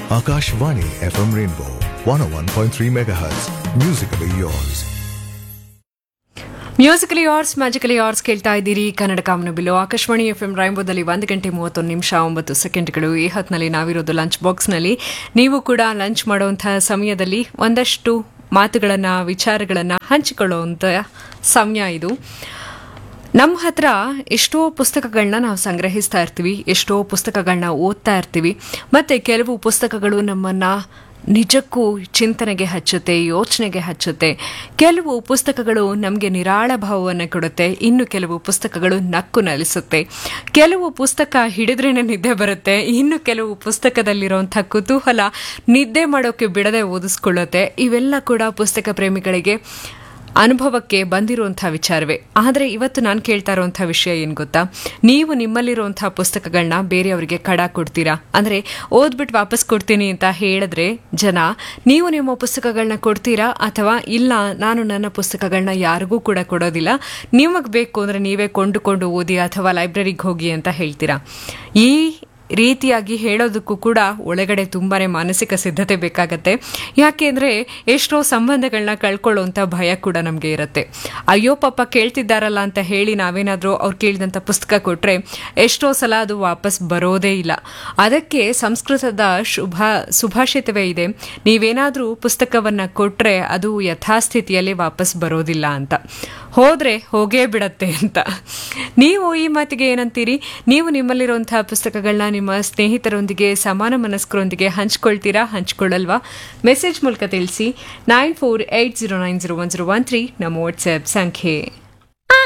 Akashvani FM Rainbow 101.3 MHz. Musically yours. Musically yours magically yours ಕೇಳ್ತಾ ಇದ್ದೀರಿ ಕನ್ನಡ ಕಾಮನಬಿಲ್ಲು Akashvani F M ರಾಯಂಬೋದಲ್ಲಿ ಒಂದು ಗಂಟೆ ಮೂವತ್ತೊಂದು ನಿಮಿಷ ಒಂಬತ್ತು ಸೆಕೆಂಡ್ಗಳು ಈ ಹೊತ್ತಿನಲ್ಲಿ ನಾವಿರೋದು ಲಂಚ್ ಬಾಕ್ಸ್ನಲ್ಲಿ ನೀವು ಕೂಡ ಲಂಚ್ ಮಾಡುವಂತಹ ಸಮಯದಲ್ಲಿ ಒಂದಷ್ಟು ಮಾತುಗಳನ್ನು ವಿಚಾರಗಳನ್ನು ಹಂಚಿಕೊಳ್ಳುವಂಥ ಸಮಯ ಇದು ನಮ್ಮ ಹತ್ರ ಎಷ್ಟೋ ಪುಸ್ತಕಗಳನ್ನ ನಾವು ಸಂಗ್ರಹಿಸ್ತಾ ಇರ್ತೀವಿ ಎಷ್ಟೋ ಪುಸ್ತಕಗಳನ್ನ ಓದ್ತಾ ಇರ್ತೀವಿ ಮತ್ತು ಕೆಲವು ಪುಸ್ತಕಗಳು ನಮ್ಮನ್ನು ನಿಜಕ್ಕೂ ಚಿಂತನೆಗೆ ಹಚ್ಚುತ್ತೆ ಯೋಚನೆಗೆ ಹಚ್ಚುತ್ತೆ ಕೆಲವು ಪುಸ್ತಕಗಳು ನಮಗೆ ನಿರಾಳ ಭಾವವನ್ನು ಕೊಡುತ್ತೆ ಇನ್ನು ಕೆಲವು ಪುಸ್ತಕಗಳು ನಕ್ಕು ನಲಿಸುತ್ತೆ ಕೆಲವು ಪುಸ್ತಕ ಹಿಡಿದ್ರೇನೆ ನಿದ್ದೆ ಬರುತ್ತೆ ಇನ್ನು ಕೆಲವು ಪುಸ್ತಕದಲ್ಲಿರುವಂಥ ಕುತೂಹಲ ನಿದ್ದೆ ಮಾಡೋಕ್ಕೆ ಬಿಡದೆ ಓದಿಸ್ಕೊಳ್ಳುತ್ತೆ ಇವೆಲ್ಲ ಕೂಡ ಪುಸ್ತಕ ಪ್ರೇಮಿಗಳಿಗೆ ಅನುಭವಕ್ಕೆ ಬಂದಿರುವಂಥ ವಿಚಾರವೇ ಆದರೆ ಇವತ್ತು ನಾನು ಕೇಳ್ತಾ ಇರುವಂಥ ವಿಷಯ ಏನು ಗೊತ್ತಾ ನೀವು ನಿಮ್ಮಲ್ಲಿರುವಂಥ ಪುಸ್ತಕಗಳನ್ನ ಬೇರೆಯವರಿಗೆ ಕಡ ಕೊಡ್ತೀರಾ ಅಂದರೆ ಓದ್ಬಿಟ್ಟು ವಾಪಸ್ ಕೊಡ್ತೀನಿ ಅಂತ ಹೇಳಿದ್ರೆ ಜನ ನೀವು ನಿಮ್ಮ ಪುಸ್ತಕಗಳನ್ನ ಕೊಡ್ತೀರಾ ಅಥವಾ ಇಲ್ಲ ನಾನು ನನ್ನ ಪುಸ್ತಕಗಳನ್ನ ಯಾರಿಗೂ ಕೂಡ ಕೊಡೋದಿಲ್ಲ ನಿಮಗೆ ಬೇಕು ಅಂದರೆ ನೀವೇ ಕೊಂಡುಕೊಂಡು ಓದಿ ಅಥವಾ ಲೈಬ್ರರಿಗೆ ಹೋಗಿ ಅಂತ ಹೇಳ್ತೀರಾ ಈ ರೀತಿಯಾಗಿ ಹೇಳೋದಕ್ಕೂ ಕೂಡ ಒಳಗಡೆ ತುಂಬಾನೇ ಮಾನಸಿಕ ಸಿದ್ಧತೆ ಬೇಕಾಗತ್ತೆ ಯಾಕೆಂದ್ರೆ ಎಷ್ಟೋ ಸಂಬಂಧಗಳನ್ನ ಕಳ್ಕೊಳ್ಳುವಂಥ ಭಯ ಕೂಡ ನಮಗೆ ಇರುತ್ತೆ ಅಯ್ಯೋ ಪಾಪ ಕೇಳ್ತಿದ್ದಾರಲ್ಲ ಅಂತ ಹೇಳಿ ನಾವೇನಾದರೂ ಅವ್ರು ಕೇಳಿದಂಥ ಪುಸ್ತಕ ಕೊಟ್ಟರೆ ಎಷ್ಟೋ ಸಲ ಅದು ವಾಪಸ್ ಬರೋದೇ ಇಲ್ಲ ಅದಕ್ಕೆ ಸಂಸ್ಕೃತದ ಶುಭ ಸುಭಾಷಿತವೇ ಇದೆ ನೀವೇನಾದರೂ ಪುಸ್ತಕವನ್ನು ಕೊಟ್ಟರೆ ಅದು ಯಥಾಸ್ಥಿತಿಯಲ್ಲಿ ವಾಪಸ್ ಬರೋದಿಲ್ಲ ಅಂತ ಹೋದರೆ ಹೋಗೇ ಬಿಡತ್ತೆ ಅಂತ ನೀವು ಈ ಮಾತಿಗೆ ಏನಂತೀರಿ ನೀವು ನಿಮ್ಮಲ್ಲಿರುವಂತಹ ಪುಸ್ತಕಗಳನ್ನ ನಿಮ್ಮ ಸ್ನೇಹಿತರೊಂದಿಗೆ ಸಮಾನ ಮನಸ್ಕರೊಂದಿಗೆ ಹಂಚ್ಕೊಳ್ತೀರಾ ಹಂಚ್ಕೊಳ್ಳಲ್ವಾ ಮೆಸೇಜ್ ಮೂಲಕ ತಿಳಿಸಿ nine four eight zero nine zero one zero one three ನಮ್ಮ ವಾಟ್ಸ್ಆ್ಯಪ್ ಸಂಖ್ಯೆ